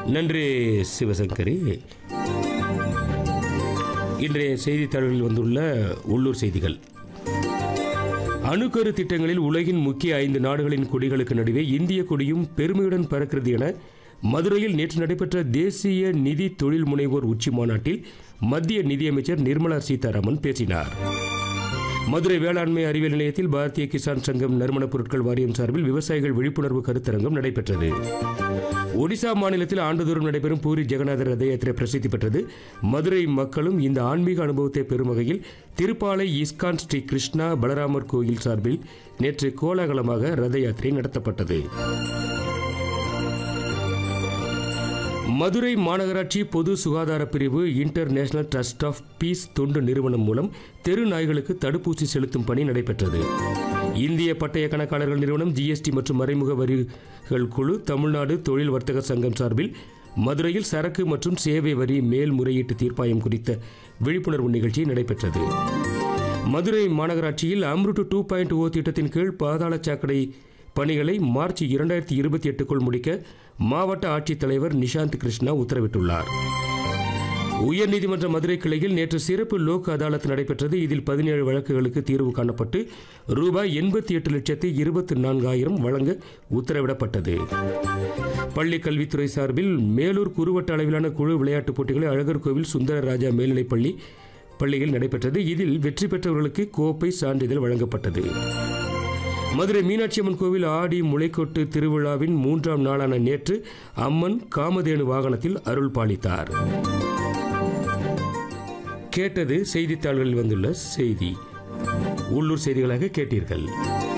நன்றி சிவசங்கரி இன்றைய செய்தித்தாள்களில் வந்துள்ள உள்ளூர் செய்திகள் அணுக்கரு திட்டங்களில் உலகின் முக்கிய ஐந்து நாடுகளின் கொடிகளுக்கு நடுவே இந்திய கொடியும் பெருமையுடன் பறக்கிறது என மதுரையில் நேற்று நடைபெற்ற தேசிய நிதி தொழில் முனைவோர் உச்சி மாநாட்டில் மத்திய நிதியமைச்சர் நிர்மலா சீதாராமன் பேசினார் மதுரை வேளாண்மை அறிவியல் நிலையத்தில் பாரதிய கிசான் சங்கம் நறுமணப் பொருட்கள் வாரியம் சார்பில் விவசாயிகள் விழிப்புணர்வு கருத்தரங்கம் நடைபெற்றது ஒடிசா மாநிலத்தில் ஆண்டுதோறும் நடைபெறும் பூரி ஜெகநாதர் ரத யாத்திரை பிரசித்தி பெற்றது மதுரை மக்களும் இந்த ஆன்மீக அனுபவத்தை பெறும் வகையில் திருப்பாலை இஸ்கான் ஸ்ரீ கிருஷ்ணா பலராமர் கோயில் சார்பில் நேற்று கோலாகலமாக ரத யாத்திரை நடத்தப்பட்டது மதுரை மாநகராட்சி பொது சுகாதார பிரிவு இன்டர்நேஷனல் ட்ரஸ்ட் ஆஃப் பீஸ் தொண்டு நிறுவனம் மூலம் தெரு நாய்களுக்கு தடுப்பூசி செலுத்தும் பணி நடைபெற்றது இந்திய பட்டய கணக்காளர்கள் நிறுவனம் ஜிஎஸ்டி மற்றும் மறைமுக வரிகள் குழு தமிழ்நாடு தொழில் வர்த்தக சங்கம் சார்பில் மதுரையில் சரக்கு மற்றும் சேவை வரி மேல்முறையீட்டு தீர்ப்பாயம் குறித்த விழிப்புணர்வு நிகழ்ச்சி நடைபெற்றது மதுரை மாநகராட்சியில் அம்ருட்டு டூ பாயிண்ட் ஓ திட்டத்தின் கீழ் பாதாள சாக்கடை பணிகளை மார்ச் இரண்டாயிரத்தி இருபத்தி எட்டுக்குள் முடிக்க மாவட்ட ஆட்சித்தலைவர் நிஷாந்த் கிருஷ்ணா உத்தரவிட்டுள்ளார் உயர்நீதிமன்ற மதுரை கிளையில் நேற்று சிறப்பு லோக் அதாலத் நடைபெற்றது இதில் பதினேழு வழக்குகளுக்கு தீர்வு காணப்பட்டு ரூபாய் எண்பத்தி எட்டு லட்சத்து இருபத்தி நான்காயிரம் வழங்க உத்தரவிடப்பட்டது பள்ளி கல்வித்துறை சார்பில் மேலூர் குறுவட்ட அளவிலான குழு விளையாட்டுப் போட்டிகளை அழகர் கோவில் சுந்தரராஜா மேல்நிலைப்பள்ளி பள்ளியில் நடைபெற்றது இதில் வெற்றி பெற்றவர்களுக்கு கோப்பை சான்றிதழ் வழங்கப்பட்டது மதுரை மீனாட்சி அம்மன் கோவில் ஆடி முளைக்கொட்டு திருவிழாவின் மூன்றாம் நாளான நேற்று அம்மன் காமதேனு வாகனத்தில் அருள் பாலித்தார் கேட்டது செய்தித்தாள்களில் வந்துள்ள செய்தி உள்ளூர் செய்திகளாக கேட்டீர்கள்